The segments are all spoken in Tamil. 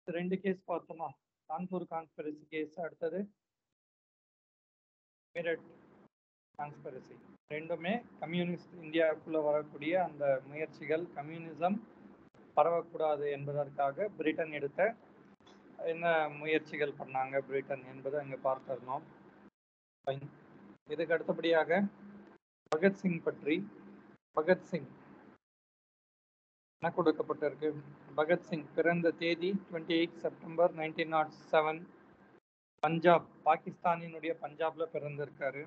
ரெண்டு கேஸ் பார்த்தோமா கான்பூர் கான்ஸ்பிரசி கேஸ் அடுத்தது மீரட் கான்ஸ்பிரசி ரெண்டுமே கம்யூனிஸ்ட் இந்தியாவுக்குள்ள வரக்கூடிய அந்த முயற்சிகள் கம்யூனிசம் பரவக்கூடாது என்பதற்காக பிரிட்டன் எடுத்த என்ன முயற்சிகள் பண்ணாங்க பிரிட்டன் என்பதை அங்கே பார்த்திருந்தோம் Fine. இதுக்கு அடுத்தபடியாக பகத்சிங் பற்றி பகத்சிங் என்ன கொடுக்கப்பட்டிருக்கு பகத்சிங் பிறந்த தேதி twenty eight September nineteen nought seven Punjab பாகிஸ்தானினுடைய பஞ்சாப்ல பிறந்திருக்காரு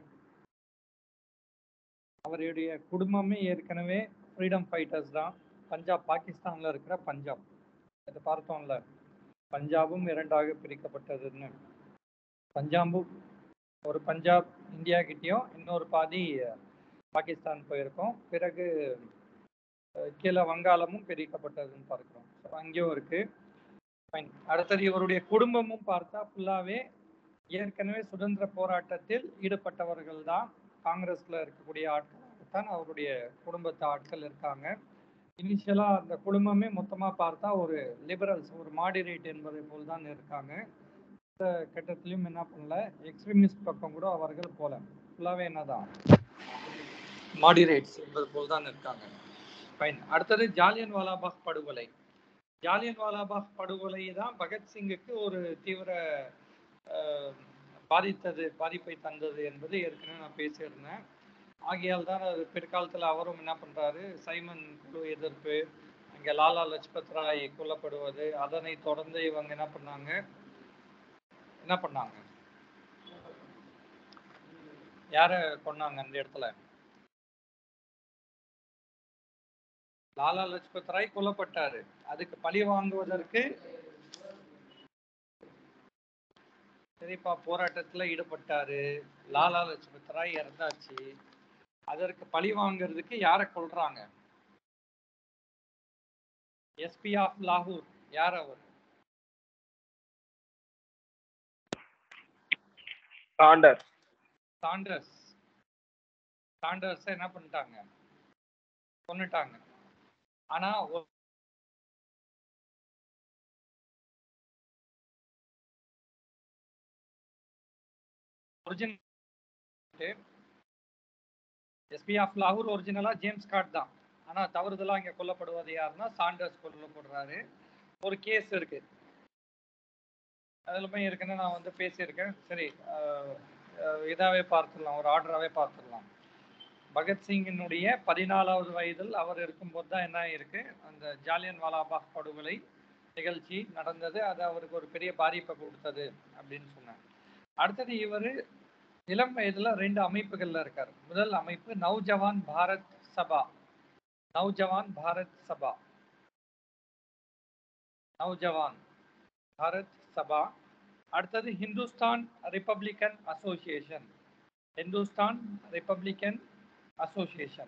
அவருடைய குடும்பமே ஏற்கனவே ஃப்ரீடம் ஃபைட்டர்ஸ் தான் பஞ்சாப் பாகிஸ்தான்ல இருக்கிற பஞ்சாப் இதை பார்த்தோம்ல பஞ்சாபும் இரண்டாக பிரிக்கப்பட்டதுன்னு பஞ்சாபும் ஒரு பஞ்சாப் இந்தியா கிட்டேயும் இன்னொரு பாதி பாகிஸ்தான் போயிருக்கோம் பிறகு அஹ், கீழே வங்காளமும் பிரிக்கப்பட்டதுன்னு பார்க்கிறோம் ஸோ அங்கேயும் இருக்கு Fine. அடுத்தது இவருடைய குடும்பமும் பார்த்தா ஃபுல்லாவே ஏற்கனவே சுதந்திர போராட்டத்தில் ஈடுபட்டவர்கள் தான் காங்கிரஸ்ல இருக்கக்கூடிய ஆட்களாகத்தான் அவருடைய குடும்பத்து ஆட்கள் இருக்காங்க இனிஷியலா அந்த குடும்பமே மொத்தமா பார்த்தா ஒரு லிபரல்ஸ் ஒரு மாடிரேட் என்பதை போல் தான் இருக்காங்க இந்த கட்டத்திலையும் என்ன பண்ணல எக்ஸ்ட்ரீமிஸ்ட் பக்கம் கூட அவர்கள் போல ஃபுல்லாவே என்னதான் மாடிரேட்ஸ் என்பது போல் தான் இருக்காங்க ஃபைன் அடுத்தது ஜாலியன் வாலாபாக் படுகொலை ஜாலியன் வாலாபாக் படுகொலை தான் பகத்சிங்குக்கு ஒரு தீவிர அஹ், பாதித்தது பாதிப்பை தந்தது என்பது ஏற்கனவே நான் பேசியிருந்தேன் ஆகையால் தான் அது பிற்காலத்தில் அவரும் என்ன பண்றாரு சைமன் குழு எதிர்ப்பு அங்கே லாலா லஜ்பத் ராய் கொல்லப்படுவது அதனை தொடர்ந்து இவங்க என்ன பண்ணாங்க என்ன பண்ணாங்க யார கொன்னாங்க அந்த இடத்துல லாலா லஜ்பத் ராய் கொல்லப்பட்டாரு அதுக்கு பழி வாங்குவதற்கு சரிப்பா போராட்டத்துல ஈடுபட்டாரு லாலா லஜ்பத் ராய் இறந்தாச்சு அதற்கு பழி வாங்குறதுக்கு யாரை கொல்றாங்க எஸ்பி ஆஃப் லாகூர் யார் அவர் சாண்டர் சாண்டர்ஸ் சாண்டர்ஸ் என்ன பண்ணிட்டாங்க கொன்னுட்டாங்க ஆனா ஒ- ஒரிஜினல் எஸ்பி ஆஃப் லாகூர் ஒரிஜினலா ஜேம்ஸ் காட் தான் ஆனா தவறுதலா இங்க கொல்லப்படுவது யாருன்னா சாண்டர்ஸ் கொல்லப்படுறாரு ஒரு கேஸ் இருக்கு அதுல போய் ஏற்கனவே நான் வந்து பேசியிருக்கேன் சரி அஹ், அஹ், இதாவே பார்த்துடலாம் ஒரு ஆர்டராகவே பார்த்துடலாம் பகத்சிங்கினுடைய பதினாலாவது வயதில் அவர் இருக்கும்போது தான் என்ன இருக்கு அந்த ஜாலியன் வாலாபாக் படுகொலை நிகழ்ச்சி நடந்தது அது அவருக்கு ஒரு பெரிய பாதிப்பை கொடுத்தது அப்படின்னு சொன்னாங்க அடுத்தது இவர் இளம் வயதுல ரெண்டு அமைப்புகள்ல இருக்காரு முதல் அமைப்பு நவ்ஜவான் பாரத் சபா நவ்ஜவான் பாரத் சபா நவ்ஜவான் பாரத் சபா அடுத்தது Hindustan Republican Association Hindustan Republican Association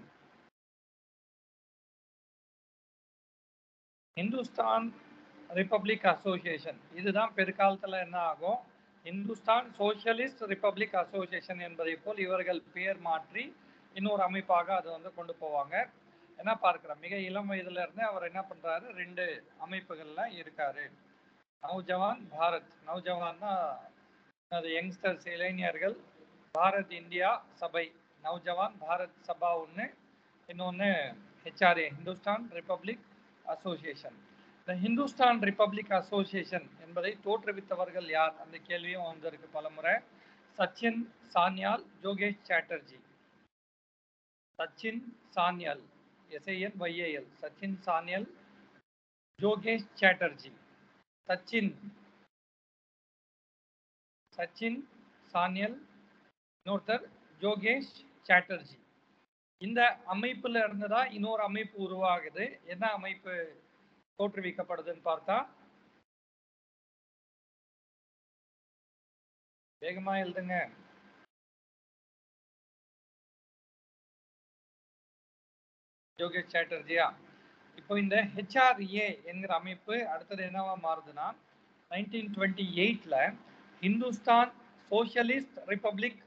Hindustan Republic Association இதுதான் பிற்காலத்துல என்ன ஆகும் இந்துஸ்தான் சோஷியலிஸ்ட் ரிப்பப்ளிக் அசோசியேஷன் என்பதை போல் இவர்கள் பெயர் மாற்றி இன்னொரு அமைப்பாக அதை வந்து கொண்டு போவாங்க என்ன பார்க்கிறோம் மிக இளம் வயதுல இருந்து அவர் என்ன பண்றாரு ரெண்டு அமைப்புகள்ல இருக்காரு நவ்ஜவான் பாரத் நவ்ஜவான்னா அது யங்ஸ்டர்ஸ் இளைஞர்கள் பாரத் இந்தியா சபை நவ்ஜவான் பாரத் சபா ஒன்று இன்னொன்று ஹெச்ஆர்ஏ ஹிந்துஸ்தான் ரிப்பப்ளிக் அசோசியேஷன் இந்த ஹிந்துஸ்தான் ரிப்பப்ளிக் அசோசியேஷன் என்பதை தோற்றுவித்தவர்கள் யார் அந்த கேள்வியும் வந்திருக்கு பலமுறை சச்சின் சான்யால் ஜோகேஷ் சாட்டர்ஜி சச்சின் சான்யால் எஸ்ஐஎன் ஒய்ஏஎல் சச்சின் சான்யல் ஜோகேஷ் சாட்டர்ஜி சச்சின் சச்சின் சான்யல் இன்னொருத்தர் ஜோகேஷ் சாட்டர்ஜி இந்த அமைப்புல இருந்துதா இன்னொரு அமைப்பு உருவாகுது என்ன அமைப்பு தோற்றுவிக்கப்படுதுன்னு பார்த்தா வேகமா எழுதுங்க ஜோகேஷ் சாட்டர்ஜியா இப்போ இந்த ஹெச்ஆர்ஏ என்கிற அமைப்பு அடுத்தது என்னவா மாறுதுன்னா நைன்டீன் டுவெண்ட்டி எயிட்ல ஹிந்துஸ்தான் சோஷியலிஸ்ட் ரிப்பப்ளிக்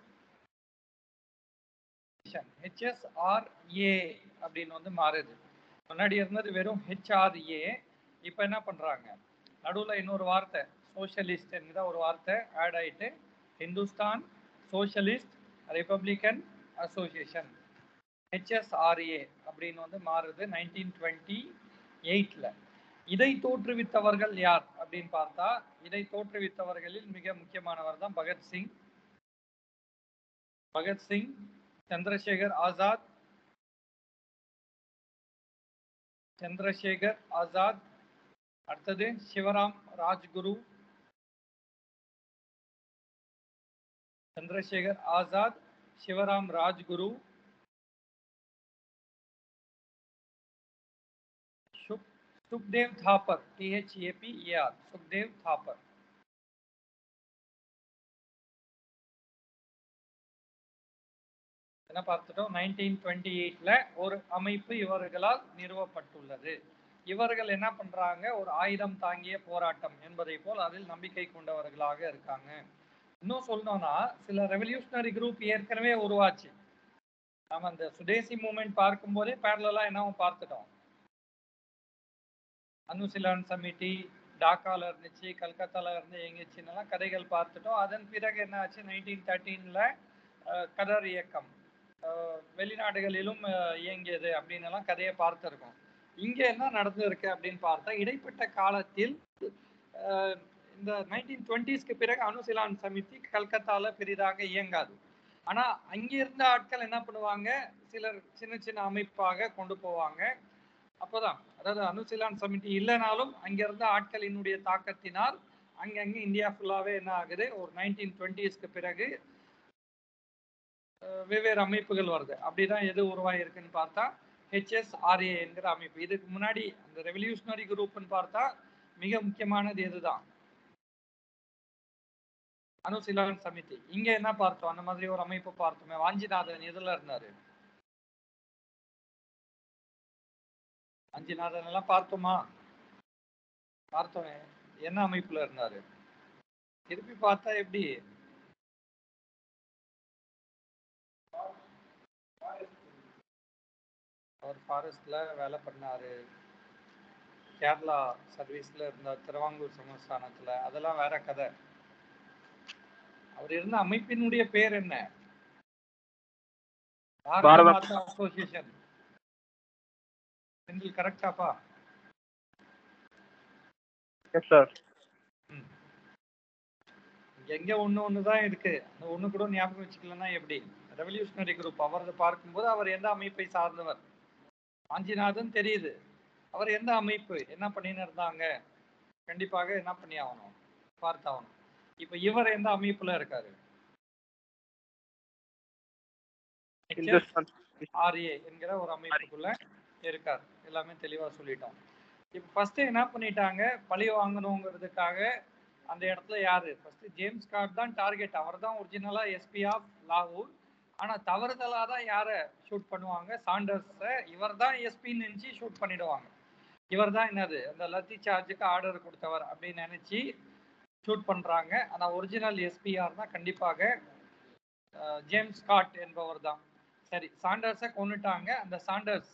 ஹெச்எஸ்ஆர்ஏ அப்படின்னு வந்து மாறுது முன்னாடி இருந்தது வெறும் ஹெச்ஆர்ஏ இப்போ என்ன பண்றாங்க நடுவில் இன்னொரு வார்த்தை சோஷலிஸ்ட் என்கிற ஒரு வார்த்தை ஆட் ஆயிட்டு Hindustan Socialist Republican Association HSRA அப்படின்னு வந்து மாறுது நைன்டீன் டுவெண்ட்டி எயிட்டில் இதை தோற்றுவித்தவர்கள் யார் அப்படின்னு பார்த்தா இதை தோற்றுவித்தவர்களில் மிக முக்கியமானவர் தான் பகத்சிங் பகத்சிங் சந்திரசேகர் ஆசாத் சந்திரசேகர் ஆசாத் அடுத்தது சிவராம் ராஜ்குரு சந்திரசேகர் ஆசாத் சிவராம் ராஜ்குரு சுக் சுக்தேவ் தாப்பர் டிஹெச்ஏபிஏஆர் சுக்தேவ் தாப்பர் என்ன பார்த்துட்டோம் நைன்டீன் டுவெண்ட்டி எயிட்ல ஒரு அமைப்பு இவர்களால் நிறுவப்பட்டுள்ளது இவர்கள் என்ன பண்றாங்க ஒரு ஆயுதம் தாங்கிய போராட்டம் என்பதை போல் அதில் நம்பிக்கை கொண்டவர்களாக இருக்காங்க இன்னும் சொல்லணும்னா சில ரெவல்யூஷனரி குரூப் ஏற்கனவே உருவாச்சு நாம அந்த சுதேசி மூமெண்ட் பார்க்கும்போதே பேரலா என்னவும் பார்த்துட்டோம் அனுசிலான் சமிட்டி டாக்கால இருந்துச்சு கல்கத்தால இருந்து எங்கேச்சுன்னெல்லாம் கதைகள் பார்த்துட்டோம் அதன் பிறகு என்ன ஆச்சு நைன்டீன் தேர்ட்டீன்ல கதர் இயக்கம் அஹ், வெளிநாடுகளிலும் அஹ், இயங்கியது அப்படின்னு எல்லாம் கதையை பார்த்துருக்கோம் இங்க என்ன நடந்திருக்கு அப்படின்னு பார்த்தா இடைப்பட்ட காலத்தில் அஹ், இந்த நைன்டீன் டுவெண்ட்டிஸ்க்கு பிறகு அனுசிலான் சமிதி கல்கத்தால பெரிதாக இயங்காது ஆனா அங்க இருந்த ஆட்கள் என்ன பண்ணுவாங்க சிலர் சின்ன சின்ன அமைப்பாக கொண்டு போவாங்க அப்போதான் அதாவது அனுசிலான் சமிதி இல்லைனாலும் அங்க இருந்த ஆட்களினுடைய தாக்கத்தினால் அங்கங்க இந்தியா ஃபுல்லாவே என்ன ஆகுது ஒரு நைன்டீன் டுவெண்ட்டிஸ்க்கு பிறகு அஹ், வெவ்வேறு அமைப்புகள் வருது அப்படிதான் எது உருவாயிருக்குன்னு பார்த்தா ஹெச்எஸ்ஆர்ஏ என்கிற அமைப்பு இதுக்கு முன்னாடி அந்த ரெவல்யூஷனரி குரூப்னு பார்த்தா மிக முக்கியமானது எதுதான் அனுசிலான் சமிதி இங்க என்ன பார்த்தோம் அந்த மாதிரி ஒரு அமைப்பு பார்த்தோமே வாஞ்சிநாதன் எதுல இருந்தாரு வாஞ்சிநாதன் எல்லாம் பார்த்தோமா பார்த்தோமே என்ன அமைப்புல இருந்தாரு திருப்பி பார்த்தா எப்படி அவர் ஃபாரஸ்ட்ல வேலை பண்ணாரு கேரளா சர்வீஸ்ல இருந்தார் திருவாங்கூர் சமஸ்தானத்துல அதெல்லாம் வேற கதை அவர் இருந்த அமைப்பினுடைய பேர் என்ன பாரத பாரத- மாதா அசோசியேஷன் செந்தில் கரெக்டாப்பா எஸ் சார் எங்க ஒண்ணு ஒண்ணுதான் இருக்கு அந்த ஒண்ணு கூட ஞாபகம் வச்சுக்கலன்னா எப்படி ரெவல்யூஷனரி குரூப் அவரது பார்க்கும்போது அவர் எந்த அமைப்பை சார்ந்தவர் வாஞ்சிநாதன் தெரியுது அவர் எந்த அமைப்பு என்ன பண்ணின்னு இருந்தாங்க கண்டிப்பாக என்ன பண்ணி ஆகணும் பார்த்தாகணும் இப்ப இவர் எந்த அமைப்புல இருக்காரு இந்துஸ்தான் ஆர்ஏ என்கிற ஒரு அமைப்புக்குள்ள இருக்கார் எல்லாமே தெளிவா சொல்லிட்டோம் இப்போ ஃபர்ஸ்ட் என்ன பண்ணிட்டாங்க பழி வாங்கணுங்கிறதுக்காக அந்த இடத்துல யாரு ஃபர்ஸ்ட் ஜேம்ஸ் கார்ட் தான் டார்கெட் அவர் தான் ஒரிஜினலா எஸ்பி ஆஃப் லாகூர் ஆனா தவறுதலா தான் யாரை ஷூட் பண்ணுவாங்க சாண்டர்ஸை இவர் தான் எஸ்பின்னு நினைச்சு ஷூட் பண்ணிடுவாங்க இவர் தான் என்னது அந்த லத்தி சார்ஜுக்கு ஆர்டர் கொடுத்தவர் அப்படின்னு நினைச்சு ஷூட் பண்றாங்க ஆனா ஒரிஜினல் எஸ்பிஆர் தான் கண்டிப்பாக அஹ், ஜேம்ஸ் ஸ்காட் என்பவர் தான் சரி சாண்டர்ஸை கொன்னுட்டாங்க அந்த சாண்டர்ஸ்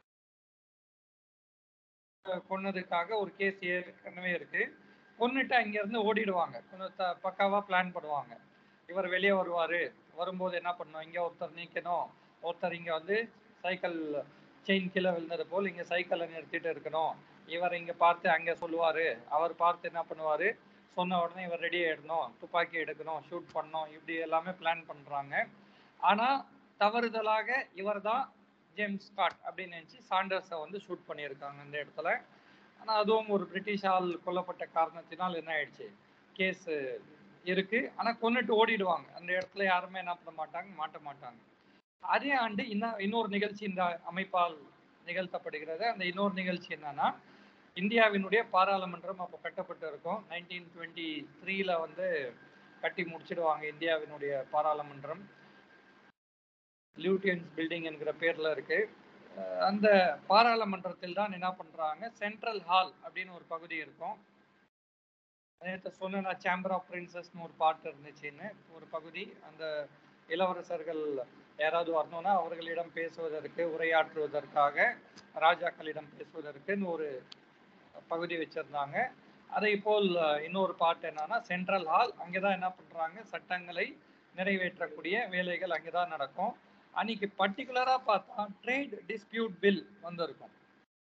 அஹ், கொன்னதுக்காக ஒரு கேஸ் ஏற்கனவே இருக்கு கொன்னுட்டு அங்க இருந்து ஓடிடுவாங்க கொஞ்சம் த- பக்காவா பிளான் பண்ணுவாங்க இவர் வெளியே வருவாரு வரும்போது என்ன பண்ணணும் இங்க ஒருத்தர் நீக்கணும் ஒருத்தர் இங்க வந்து சைக்கிள் செயின் கீழே விழுந்தது போல் இங்க சைக்கிளை நிறுத்திட்டு இருக்கணும் இவர் இங்க பார்த்து அங்க சொல்லுவாரு அவர் பார்த்து என்ன பண்ணுவாரு சொன்ன உடனே இவர் ரெடி ஆயிடணும் துப்பாக்கி எடுக்கணும் ஷூட் பண்ணணும் இப்படி எல்லாமே பிளான் பண்றாங்க ஆனா தவறுதலாக இவர் தான் ஜேம்ஸ் ஸ்காட் அப்படின்னு நினைச்சு சாண்டர்ஸை வந்து ஷூட் பண்ணியிருக்காங்க இந்த இடத்துல ஆனா அதுவும் ஒரு பிரிட்டிஷ் ஆள் கொல்லப்பட்ட காரணத்தினால் என்ன ஆயிடுச்சு கேஸ் இருக்கு ஆனா கொன்னுட்டு ஓடிடுவாங்க அந்த இடத்துல யாருமே என்ன பண்ண மாட்டாங்க மாட்ட மாட்டாங்க அதே ஆண்டு இன்னும் இன்னொரு நிகழ்ச்சி இந்த அமைப்பால் நிகழ்த்தப்படுகிறது அந்த இன்னொரு நிகழ்ச்சி என்னன்னா இந்தியாவினுடைய பாராளுமன்றம் அப்போ கட்டப்பட்டு இருக்கும் நைன்டீன் டுவெண்ட்டி த்ரீல வந்து கட்டி முடிச்சிடுவாங்க இந்தியாவினுடைய பாராளுமன்றம் லியூட்டியன்ஸ் பில்டிங் என்கிற பேர்ல இருக்கு அஹ் அந்த பாராளுமன்றத்தில் தான் என்ன பண்றாங்க சென்ட்ரல் ஹால் அப்படின்னு ஒரு பகுதி இருக்கும் நேற்று சொன்ன சேம்பர் ஆஃப் பிரின்சஸ்னு ஒரு பாட்டு இருந்துச்சுன்னு ஒரு பகுதி அந்த இளவரசர்கள் யாராவது வரணும்னா அவர்களிடம் பேசுவதற்கு உரையாற்றுவதற்காக ராஜாக்களிடம் பேசுவதற்குன்னு ஒரு பகுதி வச்சிருந்தாங்க அதே போல் அஹ், இன்னொரு பார்ட் என்னன்னா சென்ட்ரல் ஹால் அங்கதான் என்ன பண்றாங்க சட்டங்களை நிறைவேற்றக்கூடிய வேலைகள் அங்கதான் நடக்கும் அன்னைக்கு பர்டிகுலரா பார்த்தா ட்ரேட் டிஸ்பியூட் பில் வந்திருக்கும்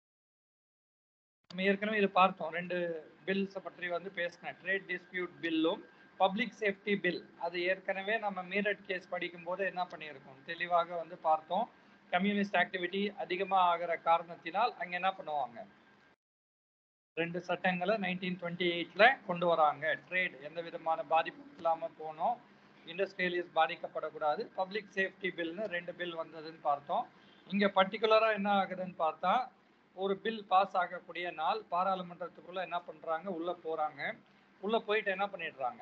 நம்ம ஏற்கனவே இது பார்த்தோம் ரெண்டு பில்ஸை பற்றி வந்து பேசினேன் ட்ரேட் டிஸ்பியூட் பில்லும் பப்ளிக் சேஃப்டி பில் அது ஏற்கனவே நம்ம மீரட் கேஸ் படிக்கும்போது என்ன பண்ணியிருக்கோம் தெளிவாக வந்து பார்த்தோம் கம்யூனிஸ்ட் ஆக்டிவிட்டி அதிகமாக ஆகிற காரணத்தினால் அங்க என்ன பண்ணுவாங்க ரெண்டு சட்டங்களை நைன்டீன் டுவெண்ட்டி எயிட்ல கொண்டு வராங்க ட்ரேட் எந்த விதமான பாதிப்பும் இல்லாம போனோம் இண்டஸ்ட்ரியலிஸ்ட் பாதிக்கப்படக்கூடாது பப்ளிக் சேஃப்டி பில்னு ரெண்டு பில் வந்ததுன்னு பார்த்தோம் இங்க பர்டிகுலரா என்ன ஆகுதுன்னு பார்த்தா ஒரு பில் பாஸ் ஆகக்கூடிய நாள் பாராளுமன்றத்துக்குள்ள என்ன பண்றாங்க உள்ள போறாங்க உள்ள போயிட்டு என்ன பண்ணிடுறாங்க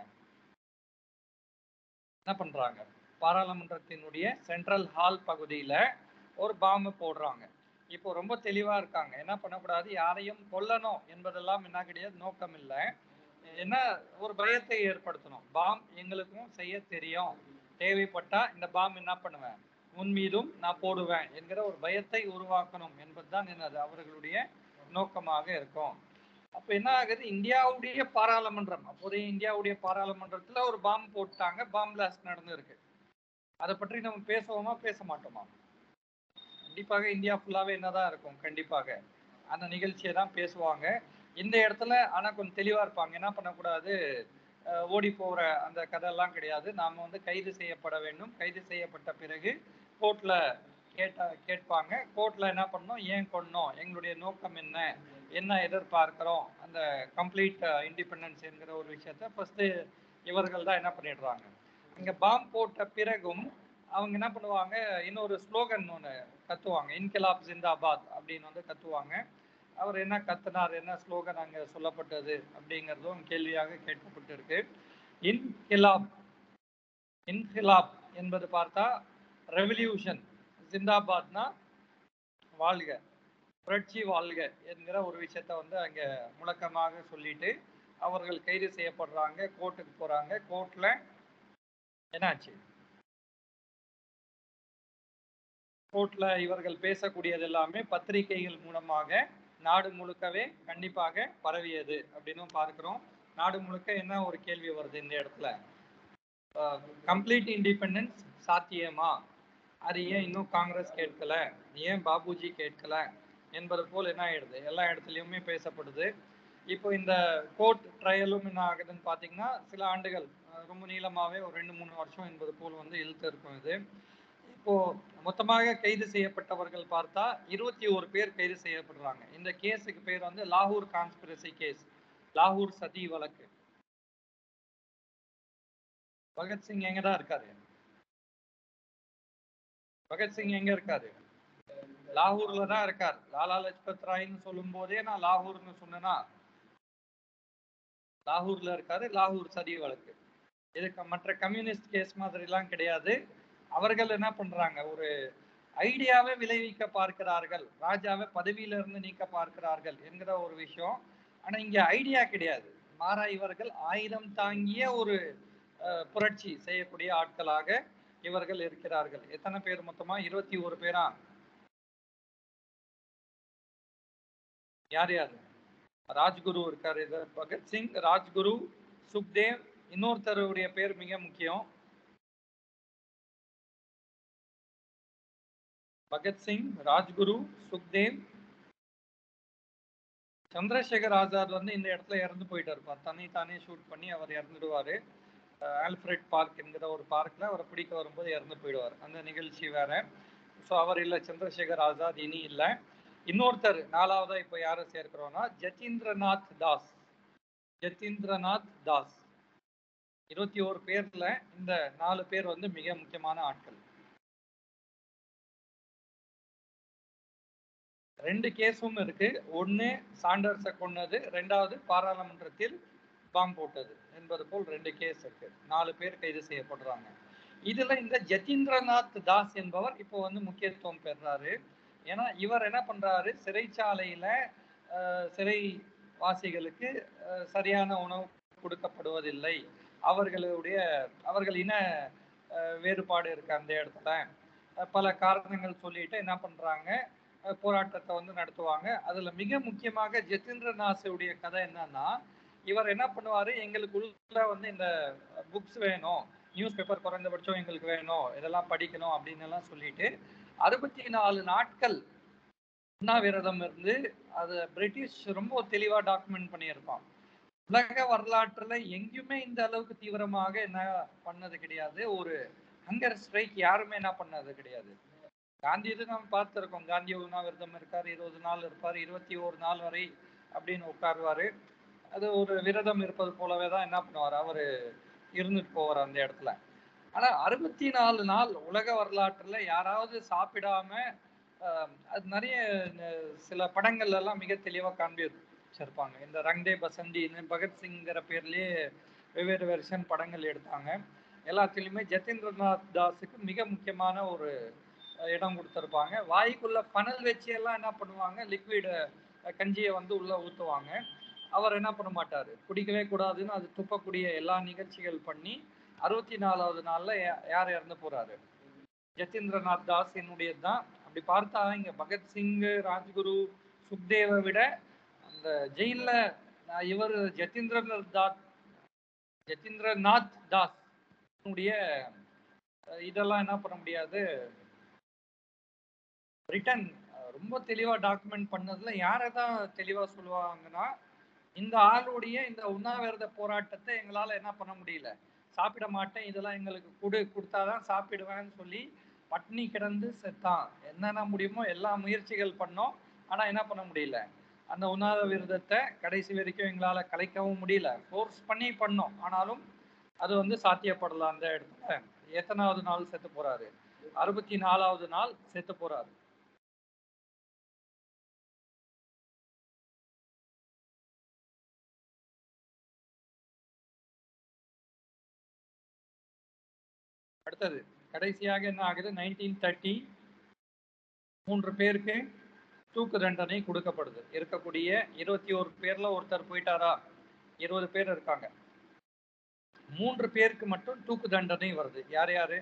என்ன பண்றாங்க பாராளுமன்றத்தினுடைய சென்ட்ரல் ஹால் பகுதியில ஒரு பாம்பு போடுறாங்க இப்போ ரொம்ப தெளிவா இருக்காங்க என்ன பண்ணக்கூடாது யாரையும் கொல்லணும் என்பதெல்லாம் என்ன கிடையாது நோக்கம் இல்லை என்ன ஒரு பயத்தை ஏற்படுத்தணும் பாம் எங்களுக்கும் செய்ய தெரியும் தேவைப்பட்டா இந்த பாம் என்ன பண்ணுவேன் உன் மீதும் நான் போடுவேன் என்கிற ஒரு பயத்தை உருவாக்கணும் என்பதுதான் என்னது அவர்களுடைய நோக்கமாக இருக்கும் அப்ப என்ன ஆகுது இந்தியாவுடைய பாராளுமன்றம் அப்போதைய இந்தியாவுடைய பாராளுமன்றத்துல ஒரு பாம் போட்டாங்க பாம் பிளாஸ்ட் நடந்திருக்கு அதை பற்றி நம்ம பேசுவோமா பேச மாட்டோமா கண்டிப்பாக இந்தியா ஃபுல்லாவே என்னதான் இருக்கும் கண்டிப்பாக அந்த நிகழ்ச்சியை தான் பேசுவாங்க இந்த இடத்துல ஆனா கொஞ்சம் தெளிவா இருப்பாங்க என்ன பண்ணக்கூடாது அஹ் ஓடி போற அந்த கதையெல்லாம் கிடையாது நாம வந்து கைது செய்யப்பட வேண்டும் கைது செய்யப்பட்ட பிறகு கோர்ட்ல கேட்ட கேட்பாங்க கோர்ட்ல என்ன பண்ணோம் ஏன் கொன்னோம் எங்களுடைய நோக்கம் என்ன என்ன எதிர்பார்க்கிறோம் அந்த கம்ப்ளீட் இண்டிபெண்டன்ஸ் என்கிற ஒரு விஷயத்த ஃபர்ஸ்ட் இவர்கள் தான் என்ன பண்ணிடுறாங்க இங்க பாம் போட்ட பிறகும் அவங்க என்ன பண்ணுவாங்க இன்னொரு ஸ்லோகன் ஒன்று கத்துவாங்க இன்கிலாப் ஜிந்தாபாத் அப்படின்னு வந்து கத்துவாங்க அவர் என்ன கத்துனார் என்ன ஸ்லோகன் அங்க சொல்லப்பட்டது அப்படிங்கிறதும் கேள்வியாக கேட்கப்பட்டிருக்கு இன்கிலாப் இன்கிலாப் என்பது பார்த்தா ரெவல்யூஷன் ஜிந்தாபாத்னா வாழ்க புரட்சி வாழ்க என்கிற ஒரு விஷயத்த வந்து அங்க முழக்கமாக சொல்லிட்டு அவர்கள் கைது செய்யப்படுறாங்க கோர்ட்டுக்கு போறாங்க கோர்ட்ல என்னாச்சு கோர்ட்ல இவர்கள் பேசக்கூடியது எல்லாமே பத்திரிகைகள் மூலமாக நாடு முழுக்கவே கண்டிப்பாக பரவியது அப்படின்னு பார்க்கிறோம் நாடு முழுக்க என்ன ஒரு கேள்வி வருது இந்த இடத்துல கம்ப்ளீட் இண்டிபெண்டன்ஸ் சாத்தியமா அது ஏன் இன்னும் காங்கிரஸ் கேட்கல ஏன் பாபுஜி கேட்கல என்பது போல் என்ன ஆயிடுது எல்லா இடத்துலையுமே பேசப்படுது இப்போ இந்த கோர்ட் ட்ரையலும் என்ன ஆகுதுன்னு பார்த்தீங்கன்னா சில ஆண்டுகள் அஹ் ரொம்ப நீளமாவே ஒரு ரெண்டு மூணு வருஷம் என்பது போல் வந்து இழுத்து இருக்கும் இது இப்போ மொத்தமாக கைது செய்யப்பட்டவர்கள் பார்த்தா இருபத்தி ஒரு பேர் கைது செய்யப்படுறாங்க இந்த கேஸுக்கு பேர் வந்து லாகூர் கான்ஸ்பிரசி கேஸ் லாகூர் சதி வழக்கு பகத்சிங் எங்க தான் இருக்காரு பகத்சிங் எங்க இருக்காரு லாகூர்ல தான் இருக்கார் லாலா லஜ்பத் ராய்னு சொல்லும் போதே நான் லாகூர்னு சொன்னேன்னா லாகூர்ல இருக்காரு லாகூர் சதி வழக்கு இதுக்கு மற்ற கம்யூனிஸ்ட் கேஸ் மாதிரிலாம் கிடையாது அவர்கள் என்ன பண்றாங்க ஒரு ஐடியாவை விளைவிக்க பார்க்கிறார்கள் ராஜாவை பதவியில இருந்து நீக்க பார்க்கிறார்கள் என்கிற ஒரு விஷயம் ஆனா இங்க ஐடியா கிடையாது மாறா இவர்கள் ஆயுதம் தாங்கிய ஒரு அஹ், புரட்சி செய்யக்கூடிய ஆட்களாக இவர்கள் இருக்கிறார்கள் எத்தனை பேர் மொத்தமா இருபத்தி ஒரு பேரா யார் யாரு ராஜ்குரு இருக்காரு இது பகத்சிங் ராஜ்குரு சுக்தேவ் இன்னொருத்தருடைய பேர் மிக முக்கியம் பகத்சிங் ராஜ்குரு சுக்தேவ் சந்திரசேகர் ஆசாத் வந்து இந்த இடத்துல இறந்து போயிட்டாரு பார். தன்னை தானே ஷூட் பண்ணி அவர் இறந்துடுவாரு அஹ் ஆல்ஃபிரட் பார்க் என்கிற ஒரு பார்க்ல அவரை பிடிக்க வரும்போது இறந்து போயிடுவார் அந்த நிகழ்ச்சி வேற ஸோ அவர் இல்லை சந்திரசேகர் ஆசாத் இனி இல்லை இன்னொருத்தர் நாலாவதா இப்போ யாரை சேர்க்கிறோம்னா ஜதீந்திரநாத் தாஸ் ஜதீந்திரநாத் தாஸ் இருபத்தி ஓரு பேர்ல இந்த நாலு பேர் வந்து மிக முக்கியமான ஆட்கள் ரெண்டு கேஸும் இருக்கு ஒண்ணு சாண்டர்ஸை கொன்னது ரெண்டாவது பாராளுமன்றத்தில் பாம் போட்டது என்பது போல் ரெண்டு கேஸ் இருக்கு நாலு பேர் கைது செய்யப்படுறாங்க இதுல இந்த ஜதீந்திரநாத் தாஸ் என்பவர் இப்போ வந்து முக்கியத்துவம் பெறாரு ஏன்னா இவர் என்ன பண்றாரு சிறைச்சாலையில அஹ், சிறைவாசிகளுக்கு அஹ், சரியான உணவு கொடுக்கப்படுவதில்லை அவர்களுடைய அவர்கள் இன அஹ், வேறுபாடு இருக்கு அந்த இடத்துல அஹ், பல காரணங்கள் சொல்லிட்டு என்ன பண்றாங்க அஹ், போராட்டத்தை வந்து நடத்துவாங்க அதுல மிக முக்கியமாக ஜதீந்திரநாத்துடைய கதை என்னன்னா இவர் என்ன பண்ணுவாரு எங்களுக்குள்ள வந்து இந்த புக்ஸ் வேணும் நியூஸ் பேப்பர் குறைந்தபட்சம் எங்களுக்கு வேணும் இதெல்லாம் படிக்கணும் அப்படின்னு எல்லாம் சொல்லிட்டு அறுபத்தி நாலு நாட்கள் உண்ணாவிரதம் இருந்து அது பிரிட்டிஷ் ரொம்ப தெளிவா டாக்குமெண்ட் பண்ணியிருப்பான் உலக வரலாற்றுல எங்கேயுமே இந்த அளவுக்கு தீவிரமாக என்ன பண்ணது கிடையாது ஒரு ஹங்கர் ஸ்ட்ரைக் யாருமே என்ன பண்ணது கிடையாது காந்தி இது நம்ம பார்த்துருக்கோம் காந்தி உண்ணாவிரதம் இருக்காரு இருபது நாள் இருப்பார் இருபத்தி ஒரு நாள் வரை அப்படின்னு உட்காருவாரு அது ஒரு விரதம் இருப்பது போலவே தான் என்ன பண்ணுவார் அவர் இருந்துட்டு போவார் அந்த இடத்துல ஆனா அறுபத்தி நாலு நாள் உலக வரலாற்றுல யாராவது சாப்பிடாம ஆஹ், அது நிறைய அஹ், சில படங்கள்ல எல்லாம் மிக தெளிவா காண்பிச்சிருப்பாங்க இந்த ரங்தே பசந்தி பகத்சிங்கிற பேர்லயே வெவ்வேறு வெர்ஷன் படங்கள் எடுத்தாங்க எல்லாத்துலயுமே ஜதீந்திரநாத் தாஸுக்கு மிக முக்கியமான ஒரு அஹ், இடம் கொடுத்துருப்பாங்க வாய்க்குள்ள பனல் வச்சு எல்லாம் என்ன பண்ணுவாங்க லிக்விட் கஞ்சியை வந்து உள்ள ஊத்துவாங்க அவர் என்ன பண்ண மாட்டாரு குடிக்கவே கூடாதுன்னு அது துப்பக்கூடிய எல்லா நிகழ்ச்சிகள் பண்ணி அறுபத்தி நாலாவது நாள்ல யா- யார் இறந்து போறாரு ஜதீந்திரநாத் தாஸ் என்னுடைய தான் அப்படி பார்த்தா இங்க பகத்சிங் ராஜ்குரு சுக்தேவை விட அந்த ஜெயில்ல நான் இவர் ஜதீந்திரநாத் தாஸ் ஜதீந்திரநாத் தாஸ் உடைய அஹ், இதெல்லாம் என்ன பண்ண முடியாது ரிட்டன் ரொம்ப தெளிவா டாக்குமெண்ட் பண்ணதுல யாரை தான் தெளிவா சொல்லுவாங்கன்னா இந்த ஆளுடைய இந்த உண்ணாவிரத போராட்டத்தை எங்களால என்ன பண்ண முடியல சாப்பிட மாட்டேன் இதெல்லாம் எங்களுக்கு கொடு கொடுத்தாதான் சாப்பிடுவேன்னு சொல்லி பட்னி கிடந்து செத்தான் என்னென்ன முடியுமோ எல்லா முயற்சிகள் பண்ணோம் ஆனா என்ன பண்ண முடியல அந்த உண்ணாத விரதத்தை கடைசி வரைக்கும் எங்களால கலைக்கவும் முடியல ஃபோர்ஸ் பண்ணி பண்ணோம் ஆனாலும் அது வந்து சாத்தியப்படல அந்த இடத்துல எத்தனாவது நாள் செத்து போறாரு அறுபத்தி நாலாவது நாள் செத்து போறாரு அடுத்தது கடைசியாக என்ன ஆகுது நைன்டீன் தேர்ட்டி மூன்று பேருக்கு தூக்கு தண்டனை கொடுக்கப்படுது இருக்கக்கூடிய இருபத்தி ஒரு பேர்ல ஒருத்தர் போயிட்டாரா இருபது பேர் இருக்காங்க மூன்று பேருக்கு மட்டும் தூக்கு தண்டனை வருது யார் யாரு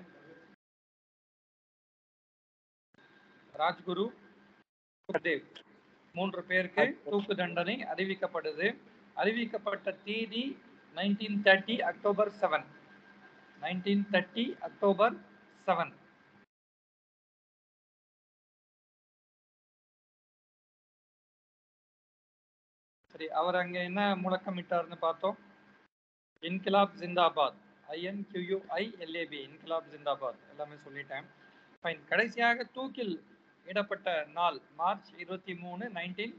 ராஜ்குரு சுக்தேவ் மூன்று பேருக்கு தூக்கு தண்டனை அறிவிக்கப்படுது அறிவிக்கப்பட்ட தேதி nineteen thirty October seven nineteen thirty October seven சரி அவர் அங்க என்ன முழக்கமிட்டார்னு பார்த்தோம் இன்கிலாப் ஜிந்தாபாத் ஐஎன்கியூஐ எல்ஏபி இன்கிலாப் ஜிந்தாபாத் எல்லாமே சொல்லிட்டேன் ஃபைன் கடைசியாக தூக்கில் இடப்பட்ட நாள் மார்ச் இருபத்தி மூணு nineteen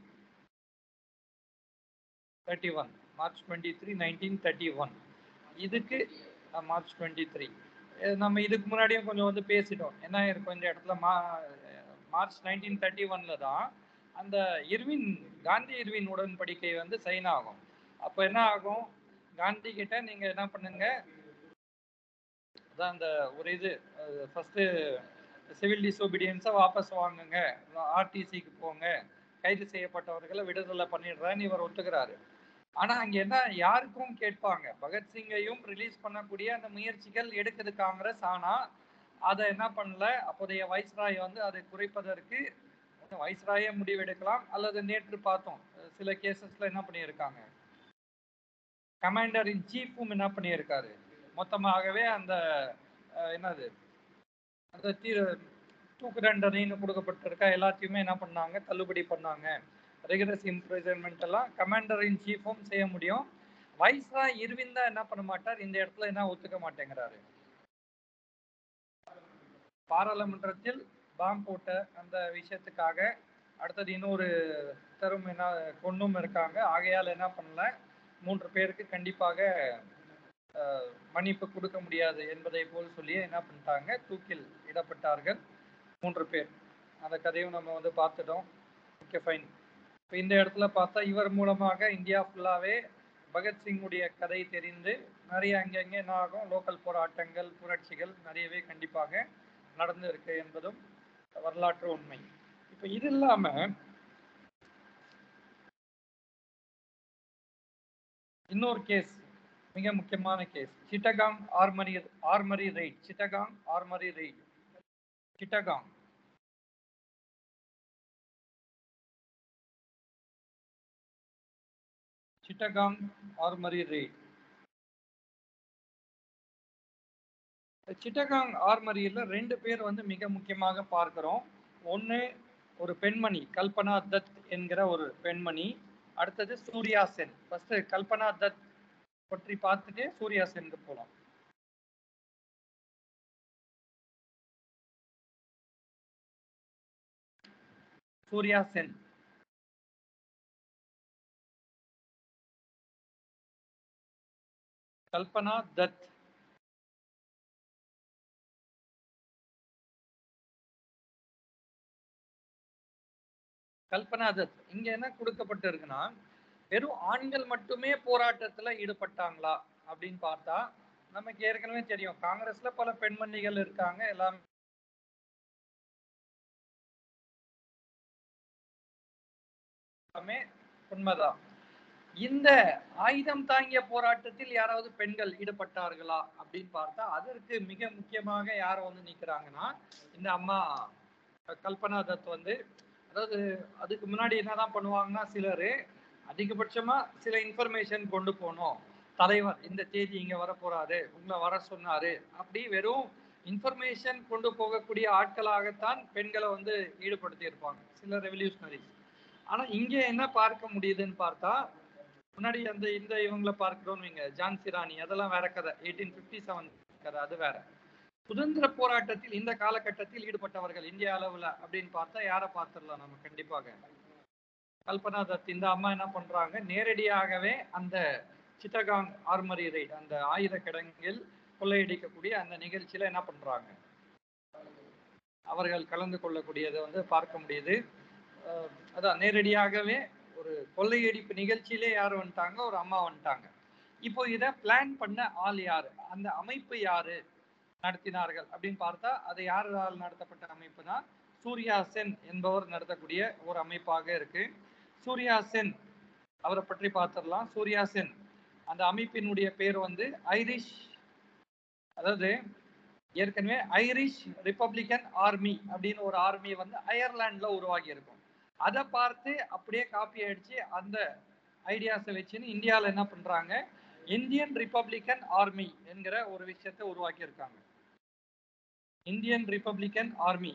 thirty one March twenty three nineteen thirty one இதுக்கு அஹ், மார்ச் டுவெண்ட்டி த்ரீ நம்ம இதுக்கு முன்னாடியும் கொஞ்சம் வந்து பேசிட்டோம் என்ன இருக்கும் இந்த இடத்துல மா மார்ச் நைன்டீன் தேர்ட்டி ஒன்ல தான் அந்த இர்வின் காந்தி இர்வின் உடன்படிக்கை வந்து சைன் ஆகும் அப்போ என்ன ஆகும் காந்தி கிட்ட நீங்க என்ன பண்ணுங்க அதான் அந்த ஒரு இது ஃபர்ஸ்ட் சிவில் டிசோபீடியன்ஸை வாபஸ் வாங்குங்க ஆர்டிசிக்கு போங்க கைது செய்யப்பட்டவர்களை விடுதலை பண்ணிடுறேன்னு இவர் ஒத்துக்கிறாரு ஆனா அங்க என்ன யாருக்கும் கேட்பாங்க பகத்சிங்கையும் ரிலீஸ் பண்ணக்கூடிய அந்த முயற்சிகள் எடுக்குது காங்கிரஸ் ஆனா அதை என்ன பண்ணல அப்போதைய வைஸ்ராய் வந்து அதை குறைப்பதற்கு வைஸ்ராயே முடிவெடுக்கலாம் அல்லது நேற்று பார்த்தோம் சில கேசஸ்ல என்ன பண்ணியிருக்காங்க கமாண்டர் இன் சீஃபும் என்ன பண்ணியிருக்காரு மொத்தமாகவே அந்த அஹ், என்னது அந்த தீ தூக்கு தண்டனைன்னு கொடுக்கப்பட்டிருக்க எல்லாத்தையுமே என்ன பண்ணாங்க தள்ளுபடி பண்ணாங்க ரெகுலர்ஸ் இம்ப்ரிசன்மெண்ட் எல்லாம் கமாண்டர் இன் சீஃபும் செய்ய முடியும் வைஸ்ரா இருவிந்தா என்ன பண்ண மாட்டார் இந்த இடத்துல என்ன ஒத்துக்க மாட்டேங்கிறாரு பாராளுமன்றத்தில் பாம் போட்ட அந்த விஷயத்துக்காக அடுத்தது இன்னொரு தரும் என்ன கொண்டும் இருக்காங்க ஆகையால் என்ன பண்ணல மூன்று பேருக்கு கண்டிப்பாக அஹ், மன்னிப்பு கொடுக்க முடியாது என்பதை போல் சொல்லி என்ன பண்ணிட்டாங்க தூக்கில் இடப்பட்டார்கள் மூன்று பேர் அந்த கதையும் நம்ம வந்து பார்த்துட்டோம் ஓகே ஃபைன் இப்போ இந்த இடத்துல பார்த்தா இவர் மூலமாக இந்தியா ஃபுல்லாகவே பகத்சிங்குடைய கதை தெரிந்து நிறைய அங்கங்கே என்ன ஆகும் லோக்கல் போராட்டங்கள் புரட்சிகள் நிறையவே கண்டிப்பாக நடந்து இருக்கு என்பதும் வரலாற்று உண்மை இப்போ இது இல்லாம இன்னொரு கேஸ் மிக முக்கியமான case Chittagong armoury armoury raid Chittagong armoury raid Chittagong Chittagong armoury raid Chittagong ஆர்மரியில் ரெண்டு பேர் வந்து மிக முக்கியமாக பார்க்கிறோம் ஒன்று ஒரு பெண்மணி கல்பனா தத் என்கிற ஒரு பெண்மணி அடுத்தது சூர்யா சென் ஃபர்ஸ்ட் கல்பனா தத் பற்றி பார்த்துட்டு சூர்யா சென்க்கு போகலாம் சூர்யா சென் கல்பனா தத் கல்பனா தத் இங்க என்ன கொடுக்கப்பட்டு இருக்குன்னா வெறும் ஆண்கள் மட்டுமே போராட்டத்துல ஈடுபட்டாங்களா அப்படின்னு பார்த்தா நமக்கு ஏற்கனவே தெரியும் காங்கிரஸ்ல பல பெண்மணிகள் இருக்காங்க எல்லாமே எல்லாமே உண்மைதான் இந்த ஆயுதம் தாங்கிய போராட்டத்தில் யாராவது பெண்கள் ஈடுபட்டார்களா அப்படின்னு பார்த்தா அதற்கு மிக முக்கியமாக யாரை வந்து நிக்கிறாங்கன்னா இந்த அம்மா கல்பனா தத் வந்து அதாவது அதுக்கு முன்னாடி என்னதான் பண்ணுவாங்கன்னா சிலர் அதிகபட்சமா சில இன்ஃபர்மேஷன் கொண்டு போனோம் தலைவர் இந்த தேதி இங்க வர போறாரு உங்களை வர சொன்னாரு அப்படி வெறும் இன்ஃபர்மேஷன் கொண்டு போகக்கூடிய ஆட்களாகத்தான் பெண்களை வந்து ஈடுபடுத்தி இருப்பாங்க சில ரெவல்யூஷனரிஸ் ஆனா இங்க என்ன பார்க்க முடியுதுன்னு பார்த்தா முன்னாடி அந்த இந்த இவங்களை பார்க்கிறோம் நீங்க ஜான்சி ராணி அதெல்லாம் வேற கதை எயிட்டீன் பிப்டி செவன் கதை அது வேற சுதந்திர போராட்டத்தில் இந்த காலகட்டத்தில் ஈடுபட்டவர்கள் இந்திய அளவுல அப்படின்னு பார்த்தா யாரை பார்த்துடலாம் நம்ம கண்டிப்பாக கல்பனா தத் இந்த அம்மா என்ன பண்றாங்க நேரடியாகவே அந்த சிட்டகாங் ஆர்மரி ரைட் அந்த ஆயுத கிடங்கில் கொள்ளையடிக்கக்கூடிய அந்த நிகழ்ச்சியில என்ன பண்றாங்க அவர்கள் கலந்து கொள்ளக்கூடியதை வந்து பார்க்க முடியுது அஹ் அதான் நேரடியாகவே ஒரு கொள்ளையடிப்பு நிகழ்ச்சியிலே யார் வந்துட்டாங்க ஒரு அம்மா வந்துட்டாங்க இப்போ இதை பிளான் பண்ண ஆள் யாரு அந்த அமைப்பு யாரு நடத்தினார்கள் அப்படின்னு பார்த்தா அது யாரால் நடத்தப்பட்ட அமைப்புனா சூர்யா சென் என்பவர் நடத்தக்கூடிய ஒரு அமைப்பாக இருக்கு சூர்யா சென் அவரை பற்றி பார்த்துடலாம் சூர்யா சென் அந்த அமைப்பினுடைய பேர் வந்து ஐரிஷ் அதாவது ஏற்கனவே ஐரிஷ் ரிப்பப்ளிகன் ஆர்மி அப்படின்னு ஒரு ஆர்மி வந்து அயர்லாந்துல உருவாகி இருக்கும் அதை பார்த்து அப்படியே காப்பி அடிச்சு அந்த ஐடியாஸை வச்சுன்னு இந்தியாவில் என்ன பண்றாங்க இந்தியன் ரிப்பப்ளிகன் ஆர்மி என்கிற ஒரு விஷயத்தை உருவாக்கி இருக்காங்க இந்தியன் ரிப்பப்ளிகன் ஆர்மி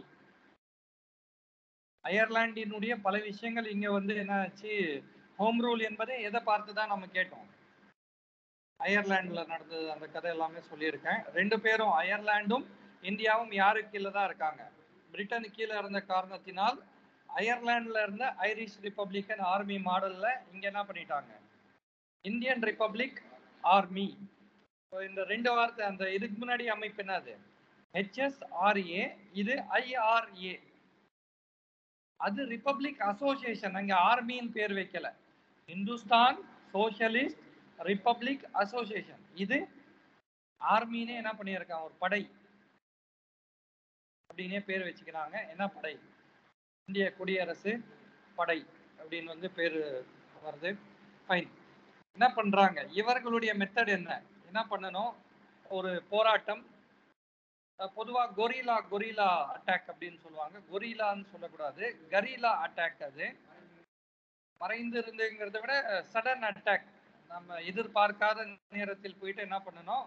அயர்லாண்டினுடைய பல விஷயங்கள் இங்க வந்து என்ன ஆச்சு ஹோம் ரூல் என்பதை எதை பார்த்து தான் நம்ம கேட்டோம் அயர்லாந்துல நடந்தது அந்த கதை எல்லாமே சொல்லியிருக்கேன் ரெண்டு பேரும் அயர்லாண்டும் இந்தியாவும் யாரு கீழே தான் இருக்காங்க பிரிட்டன் கீழே இருந்த காரணத்தினால் அயர்லாந்துல இருந்த ஐரிஷ் ரிப்பப்ளிகன் ஆர்மி மாடல்ல இங்க என்ன பண்ணிட்டாங்க இந்தியன் ரிப்பப்ளிக் ஆர்மி இந்த ரெண்டு வார்த்தை அந்த இதுக்கு முன்னாடி அமைப்பு என்னது ஹெச்எஸ்ஆர்ஏ இது ஐஆர்ஏ அது ரிப்பப்ளிக் அசோசியேஷன் அங்க ஆர்மின்னு பேர் வைக்கல இந்துஸ்தான் சோசியலிஸ்ட் ரிப்பப்ளிக் அசோசியேஷன் இது ஆர்மினே என்ன பண்ணியிருக்காங்க ஒரு படை அப்படின்னே பேர் வச்சுக்கிறாங்க என்ன படை இந்திய குடியரசு படை அப்படின்னு வந்து பேர் வருது ஃபைன் என்ன பண்றாங்க இவர்களுடைய மெத்தட் என்ன என்ன பண்ணணும் ஒரு போராட்டம் பொதுவா கொரிலா கொரிலா அட்டாக் அப்படின்னு சொல்லுவாங்க கொரிலான்னு சொல்லக்கூடாது கரீலா அட்டாக் அது மறைந்து இருந்துங்கிறத விட சடன் அட்டாக் நம்ம எதிர்பார்க்காத நேரத்தில் போயிட்டு என்ன பண்ணணும்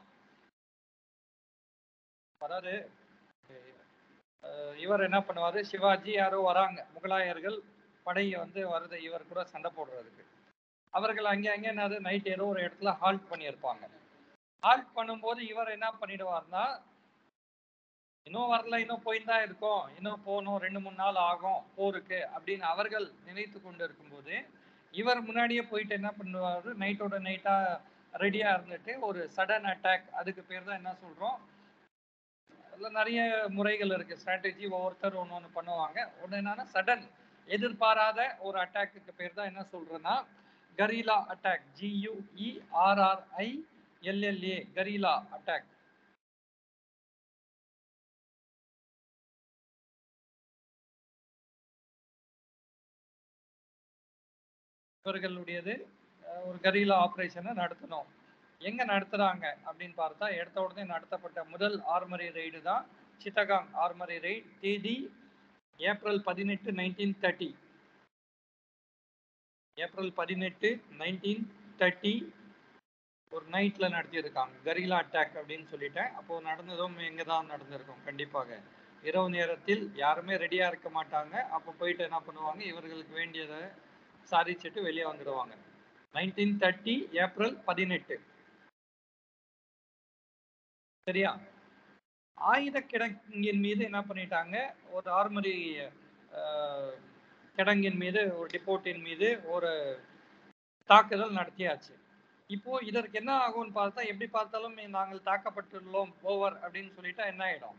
அதாவது இவர் என்ன பண்ணுவாரு சிவாஜி யாரோ வராங்க முகலாயர்கள் படையை வந்து வருது இவர் கூட சண்டை போடுறதுக்கு அவர்கள் அங்கே அங்கே என்னது நைட் ஏதோ ஒரு இடத்துல ஹால்ட் பண்ணியிருப்பாங்க ஹால்ட் பண்ணும்போது இவர் என்ன பண்ணிடுவார்னா இன்னும் வரல இன்னும் போயின்னு தான் இருக்கோம் இன்னும் போகணும் ரெண்டு மூணு நாள் ஆகும் போருக்கு அப்படின்னு அவர்கள் நினைத்து கொண்டு இருக்கும்போது இவர் முன்னாடியே போயிட்டு என்ன பண்ணுவாரு நைட்டோட நைட்டா ரெடியா இருந்துட்டு ஒரு சடன் அட்டாக் அதுக்கு பேர் தான் என்ன சொல்றோம் அதில் நிறைய முறைகள் இருக்கு ஸ்ட்ராட்டஜி ஒவ்வொருத்தர் ஒன்று ஒன்று பண்ணுவாங்க ஒன்று என்னன்னா சடன் எதிர்பாராத ஒரு அட்டாக்கு பேர் தான் என்ன சொல்றேன்னா guerrilla attack G U E R R I L L A guerrilla attack இவர்களுடையது ஒரு கரீலா ஆப்ரேஷனை நடத்தணும் எங்க நடத்துறாங்க அப்படின்னு பார்த்தா எடுத்த உடனே நடத்தப்பட்ட முதல் ஆர்மரி ரெய்டு தான் சித்தகாங் ஆர்மரி ரெய்ட் தேதி ஏப்ரல் பதினெட்டு நைன்டீன் தேர்ட்டி ஏப்ரல் பதினெட்டு நைன்டீன் தேர்ட்டி ஒரு நைட்ல நடத்தியிருக்காங்க கரிலா அட்டாக் அப்படின்னு சொல்லிட்டேன் அப்போ நடந்ததும் எங்க தான் நடந்திருக்கும் கண்டிப்பாக இரவு நேரத்தில் யாருமே ரெடியா இருக்க மாட்டாங்க அப்போ போயிட்டு என்ன பண்ணுவாங்க இவர்களுக்கு வேண்டியதை சாதிச்சுட்டு வெளியே வந்துடுவாங்க நைன்டீன் தேர்ட்டி ஏப்ரல் பதினெட்டு சரியா ஆயுத கிடங்கின் மீது என்ன பண்ணிட்டாங்க ஒரு ஆர்மரி கிடங்கின் மீது ஒரு டிப்போட்டின் மீது ஒரு தாக்குதல் நடத்தியாச்சு இப்போ இதற்கு என்ன ஆகும்னு பார்த்தா எப்படி பார்த்தாலும் நாங்கள் தாக்கப்பட்டுள்ளோம் ஓவர் அப்படின்னு சொல்லிட்டா என்ன ஆயிடும்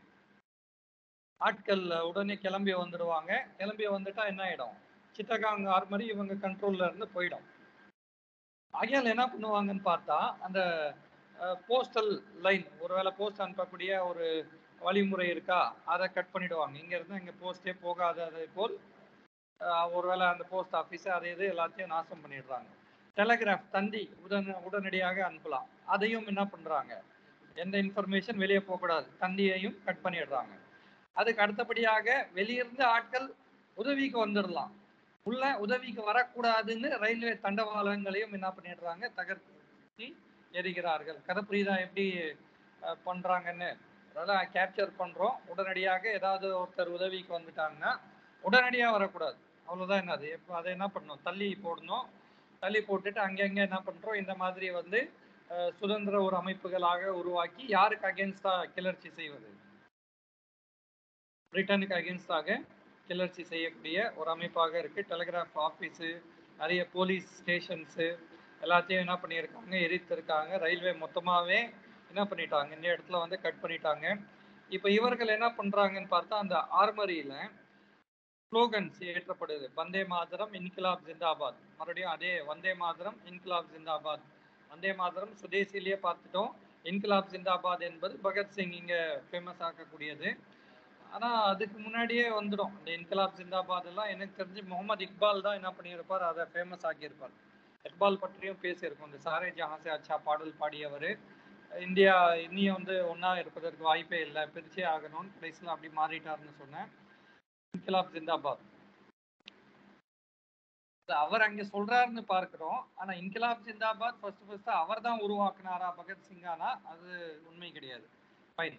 ஆட்கள் உடனே கிளம்பி வந்துடுவாங்க கிளம்பி வந்துட்டா என்ன ஆயிடும் சித்தகாங் ஆர்மரி இவங்க கண்ட்ரோல்ல இருந்து போயிடும் ஆகையால் என்ன பண்ணுவாங்கன்னு பார்த்தா அந்த போஸ்டல் லைன் ஒருவேளை போஸ்ட் அனுப்பக்கூடிய ஒரு வழிமுறை இருக்கா அதை கட் பண்ணிடுவாங்க இங்க இருந்து இங்க போஸ்டே போகாத அதே போல் அஹ், ஒருவேளை அந்த போஸ்ட் ஆஃபீஸ் அதை இது எல்லாத்தையும் நாசம் பண்ணிடுறாங்க டெலகிராஃப் தந்தி உடன உடனடியாக அனுப்பலாம் அதையும் என்ன பண்றாங்க எந்த இன்ஃபர்மேஷன் வெளியே போகக்கூடாது தந்தியையும் கட் பண்ணிடுறாங்க அதுக்கு அடுத்தபடியாக வெளியிருந்து ஆட்கள் உதவிக்கு வந்துடலாம் உள்ள உதவிக்கு வரக்கூடாதுன்னு ரயில்வே தண்டவாளங்களையும் என்ன பண்ணிடுறாங்க தகர்த்தி எரிகிறார்கள் கதை புரியுதா எப்படி அஹ், பண்றாங்கன்னு அதெல்லாம் கேப்சர் பண்றோம் உடனடியாக ஏதாவது ஒருத்தர் உதவிக்கு வந்துட்டாங்கன்னா உடனடியா வரக்கூடாது அவ்வளவுதான் என்னது இப்போ அதை என்ன பண்ணணும் தள்ளி போடணும் தள்ளி போட்டுட்டு அங்கங்க என்ன பண்றோம் இந்த மாதிரி வந்து அஹ், சுதந்திர ஒரு அமைப்புகளாக உருவாக்கி யாருக்கு அகேன்ஸ்டா கிளர்ச்சி செய்வது பிரிட்டனுக்கு அகேன்ஸ்டாக கிளர்ச்சி செய்யக்கூடிய ஒரு அமைப்பாக இருக்கு டெலிகிராஃப் ஆஃபீஸு நிறைய போலீஸ் ஸ்டேஷன்ஸு எல்லாத்தையும் என்ன பண்ணியிருக்காங்க எரித்திருக்காங்க ரயில்வே மொத்தமாகவே என்ன பண்ணிட்டாங்க இந்த இடத்துல வந்து கட் பண்ணிட்டாங்க இப்போ இவர்கள் என்ன பண்றாங்கன்னு பார்த்தா அந்த ஆர்மரியில ஸ்லோகன்ஸ் ஏற்றப்படுது வந்தே மாதரம் இன்கிலாப் ஜிந்தாபாத் மறுபடியும் அதே வந்தே மாதரம் இன்கிலாப் ஜிந்தாபாத் வந்தே மாதரம் சுதேசிலேயே பார்த்துட்டோம் இன்கிலாப் ஜிந்தாபாத் என்பது பகத்சிங் இங்க ஃபேமஸ் ஆக்கக்கூடியது ஆனா அதுக்கு முன்னாடியே வந்துடும் இந்த இன்கிலாப் ஜிந்தாபாத் எல்லாம் எனக்கு தெரிஞ்சு முகமது இக்பால் தான் என்ன பண்ணியிருப்பார் அதை ஃபேமஸ் ஆக்கியிருப்பார் இக்பால் பற்றியும் பேசியிருக்கோம் இந்த சாரே ஜஹாசே அச்சா பாடல் பாடியவர் இந்தியா இன்னியும் வந்து ஒண்ணா இருப்பதற்கு வாய்ப்பே இல்லை பிரிச்சே ஆகணும்னு கடைசியில் அப்படி மாறிட்டாருன்னு சொன்னேன் இன்கிலாப் ஜிந்தாபாத் அது அவர் அங்க சொல்றாருன்னு பார்க்கிறோம் ஆனா இன்கிலாப் ஜிந்தாபாத் ஃபர்ஸ்ட் ஃபர்ஸ்ட் அவர் தான் உருவாக்குனாரா பகத்சிங்கானா அது உண்மை கிடையாது ஃபைன்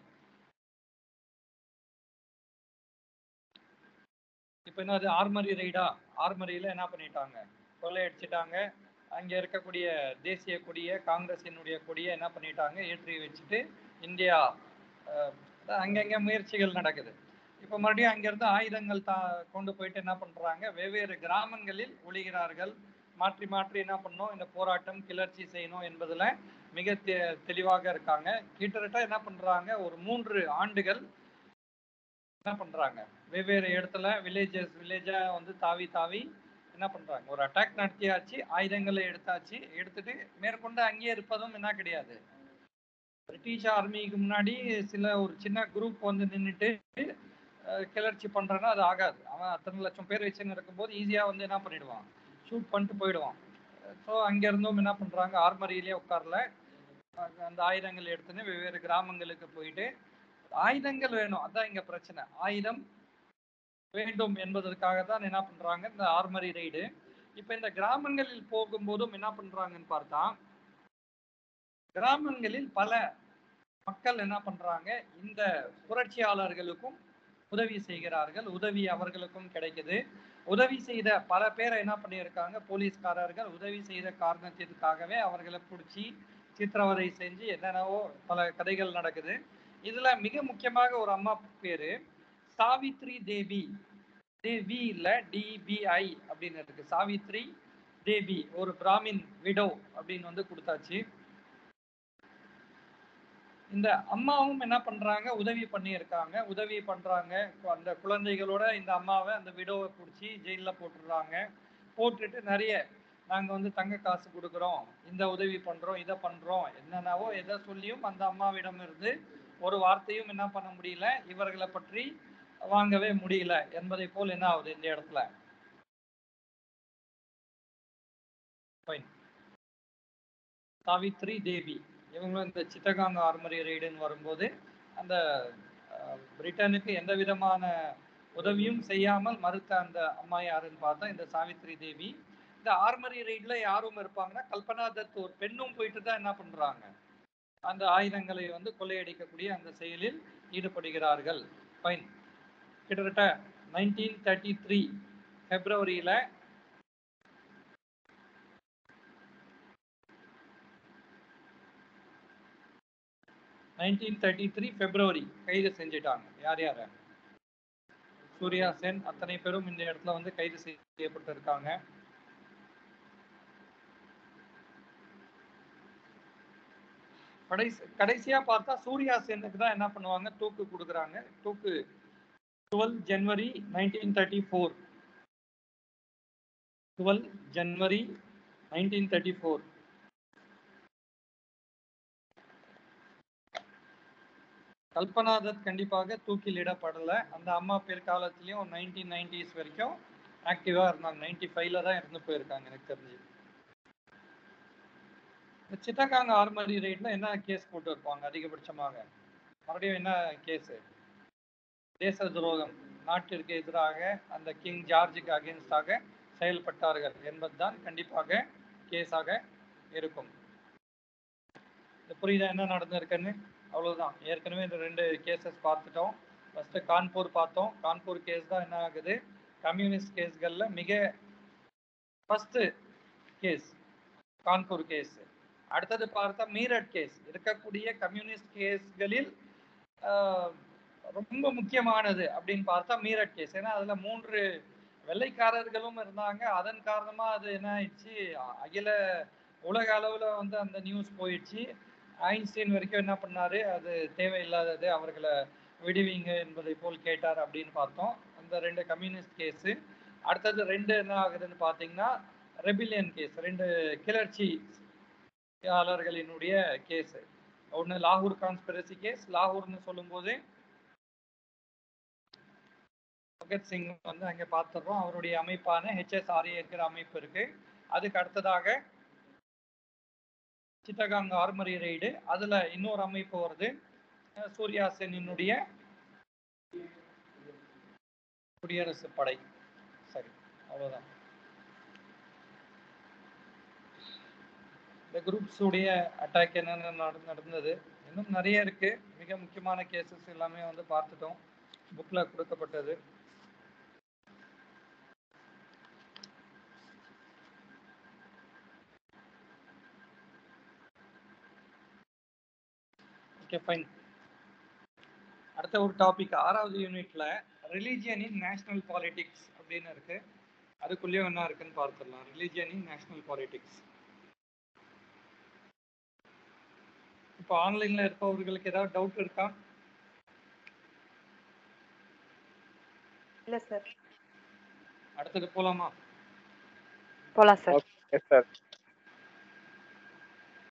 இப்போ என்னது ஆர்மரி ரைடா ஆர்மரியில என்ன பண்ணிட்டாங்க கொள்ளையடிச்சிட்டாங்க அங்க இருக்கக்கூடிய தேசிய கொடியை காங்கிரசினுடைய கொடியை என்ன பண்ணிட்டாங்க ஏற்றி வச்சுட்டு இந்தியா அஹ், அங்கங்க முயற்சிகள் நடக்குது இப்போ மறுபடியும் அங்கிருந்து ஆயுதங்கள் தா கொண்டு போயிட்டு என்ன பண்றாங்க வெவ்வேறு கிராமங்களில் ஒழிகிறார்கள் மாற்றி மாற்றி என்ன பண்ணணும் இந்த போராட்டம் கிளர்ச்சி செய்யணும் என்பதுல மிக தெ- தெளிவாக இருக்காங்க கிட்டத்தட்ட என்ன பண்றாங்க ஒரு மூன்று ஆண்டுகள் என்ன பண்றாங்க வெவ்வேறு இடத்துல வில்லேஜஸ் வில்லேஜா வந்து தாவி தாவி என்ன பண்றாங்க ஒரு அட்டாக் நடத்தியாச்சு ஆயுதங்களை எடுத்தாச்சு எடுத்துட்டு மேற்கொண்டு அங்கேயே இருப்பதும் என்ன கிடையாது பிரிட்டிஷ் ஆர்மிக்கு முன்னாடி சில ஒரு சின்ன குரூப் வந்து நின்றுட்டு கிளர்ச்சி பண்றான்னா அது ஆகாது அவன் அத்தனை லட்சம் பேர் வச்சுன்னு இருக்கும்போது ஈஸியா வந்து என்ன பண்ணிடுவான் ஷூட் பண்ணிட்டு போயிடுவான் ஸோ அங்க இருந்தும் என்ன பண்றாங்க ஆர்மரியிலே உட்காரல அங்க அந்த ஆயுதங்கள் எடுத்துன்னு வெவ்வேறு கிராமங்களுக்கு போயிட்டு ஆயுதங்கள் வேணும் அதான் இங்க பிரச்சனை ஆயுதம் வேண்டும் என்பதற்காக தான் என்ன பண்றாங்க இந்த ஆர்மரி ரைடு இப்ப இந்த கிராமங்களில் போகும்போதும் என்ன பண்றாங்கன்னு பார்த்தா கிராமங்களில் பல மக்கள் என்ன பண்றாங்க இந்த புரட்சியாளர்களுக்கும் உதவி செய்கிறார்கள் உதவி அவர்களுக்கும் கிடைக்குது உதவி செய்த பல பேரை என்ன பண்ணியிருக்காங்க போலீஸ்காரர்கள் உதவி செய்த காரணத்திற்காகவே அவர்களை பிடிச்சி சித்திரவதை செஞ்சு என்னென்னவோ பல கதைகள் நடக்குது இதுல மிக முக்கியமாக ஒரு அம்மா பேரு சாவித்ரி தேவி தேவி இல்ல டிபிஐ அப்படின்னு இருக்கு சாவித்ரி தேவி ஒரு பிராமின் விடோ அப்படின்னு வந்து கொடுத்தாச்சு இந்த அம்மாவும் என்ன பண்றாங்க உதவி பண்ணியிருக்காங்க உதவி பண்றாங்க அந்த குழந்தைகளோட இந்த அம்மாவை அந்த விடோவை பிடிச்சி ஜெயில போட்டுடுறாங்க போட்டுட்டு நிறைய நாங்க வந்து தங்க காசு கொடுக்குறோம் இந்த உதவி பண்றோம் இதை பண்றோம் என்னென்னவோ எதை சொல்லியும் அந்த அம்மாவிடம் இருந்து ஒரு வார்த்தையும் என்ன பண்ண முடியல இவர்களை பற்றி வாங்கவே முடியல என்பதை போல் என்ன ஆகுது இந்த இடத்துல Fine. சாவித்ரி தேவி இவங்களும் இந்த சித்தகாங் ஆர்மரி ரைடுன்னு வரும்போது அந்த அஹ், பிரிட்டனுக்கு எந்த விதமான உதவியும் செய்யாமல் மறுத்த அந்த அம்மா யாருன்னு பார்த்தா இந்த சாவித்ரி தேவி இந்த ஆர்மரி ரைட்ல யாரும் இருப்பாங்கன்னா கல்பனா தத் ஒரு பெண்ணும் போயிட்டு தான் என்ன பண்றாங்க அந்த ஆயுதங்களை வந்து கொள்ளையடிக்கக்கூடிய அந்த செயலில் ஈடுபடுகிறார்கள் ஃபைன் கிட்டத்தட்ட நைன்டீன் தேர்ட்டி த்ரீ பிப்ரவரியில நைன்டீன் தேர்ட்டி த்ரீ பிப்ரவரி கைது செஞ்சிட்டாங்க யார் யார சூர்யா சென் அத்தனை பேரும் இந்த இடத்துல வந்து கைது செய்யப்பட்டிருக்காங்க கடைசி கடைசியா பார்த்தா சூர்யா சென்னுக்கு தான் என்ன பண்ணுவாங்க தூக்கு கொடுக்குறாங்க தூக்கு டுவெல் ஜனவரி நைன்டீன் தேர்ட்டி ஃபோர் டுவெல் ஜனவரி nineteen thirty four Kalpana Dutt கண்டிப்பாக தூக்கிலிடப்படல அந்த அம்மா பிற்காலத்திலயும் நைன்டீன் நைன்டிஸ் வரைக்கும் ஆக்டிவா இருந்தாங்க நைன்டி ஃபைவ்ல தான் இருந்து போயிருக்காங்க எனக்கு தெரிஞ்சு இந்த சிட்டகாங் ஆர்மரி ரைட்ல என்ன கேஸ் போட்டு இருப்பாங்க அதிகபட்சமாக மறுபடியும் என்ன கேஸ் தேச துரோகம் நாட்டிற்கு எதிராக அந்த கிங் ஜார்ஜுக்கு அகேன்ஸ்டாக செயல்பட்டார்கள் என்பதுதான் கண்டிப்பாக கேஸாக இருக்கும் இது புரியுதா என்ன நடந்திருக்குன்னு அவ்வளவுதான் ஏற்கனவே இந்த ரெண்டு கேசஸ் பார்த்துட்டோம் ஃபர்ஸ்ட் கான்பூர் பார்த்தோம் கான்பூர் கேஸ் தான் என்ன ஆகுது கம்யூனிஸ்ட் கேஸ்கள்ல மிக ஃபர்ஸ்ட் கேஸ் கான்பூர் கேஸ் அடுத்தது பார்த்தா மீரட் கேஸ் இருக்கக்கூடிய கம்யூனிஸ்ட் கேஸ்களில் ஆஹ், ரொம்ப முக்கியமானது அப்படின்னு பார்த்தா மீரட் கேஸ் ஏன்னா அதுல மூன்று வெள்ளைக்காரர்களும் இருந்தாங்க அதன் காரணமா அது என்ன ஆயிடுச்சு அ- அகில உலக அளவுல வந்து அந்த நியூஸ் போயிடுச்சு ஐன்ஸ்டீன் வரைக்கும் என்ன பண்ணாரு அது தேவையில்லாதது அவர்களை விடுவீங்க என்பதை போல் கேட்டார் அப்படின்னு பார்த்தோம் அந்த ரெண்டு கம்யூனிஸ்ட் கேஸ் அடுத்தது ரெண்டு என்ன ஆகுதுன்னு பார்த்தீங்கன்னா ரெபிலியன் கேஸ் ரெண்டு கிளர்ச்சி யாளர்களினுடைய கேஸ் ஒன்று லாகூர் கான்ஸ்பிரசி கேஸ் லாகூர்னு சொல்லும்போது பகத்சிங் வந்து அங்க பார்த்துடுறோம் அவருடைய அமைப்பான ஹெச்எஸ்ஆர்ஏ இருக்கிற அமைப்பு இருக்கு அதுக்கு அடுத்ததாக சிட்டகாங் ஆர்மரி ரைடு அதுல இன்னொரு அமைப்பு வருது அஹ் சூர்யா சென்னினுடைய குடியரசு படை சரி அவ்வளவுதான் இந்த குரூப்ஸ் உடைய அட்டாக் என்னென்ன நட- நடந்தது இன்னும் நிறைய இருக்கு மிக முக்கியமான கேசஸ் எல்லாமே வந்து பார்த்துட்டோம் புக்ல கொடுக்கப்பட்டது ஓகே ஃபைன் அடுத்த ஒரு டாபிக் ஆறாவது யூனிட்ல ரிலீஜியன் இன் நேஷனல் பாலிடிக்ஸ் அப்படின்னு இருக்கு அதுக்குள்ளேயும் என்ன இருக்குன்னு பார்த்துடலாம் ரிலீஜியன் இன் நேஷனல் பாலிடிக்ஸ் இப்போ ஆன்லைன்ல இருப்பவர்களுக்கு ஏதாவது டவுட் இருக்கா இல்ல சார் அடுத்தது போலாமா போலாம் சார் எஸ் சார்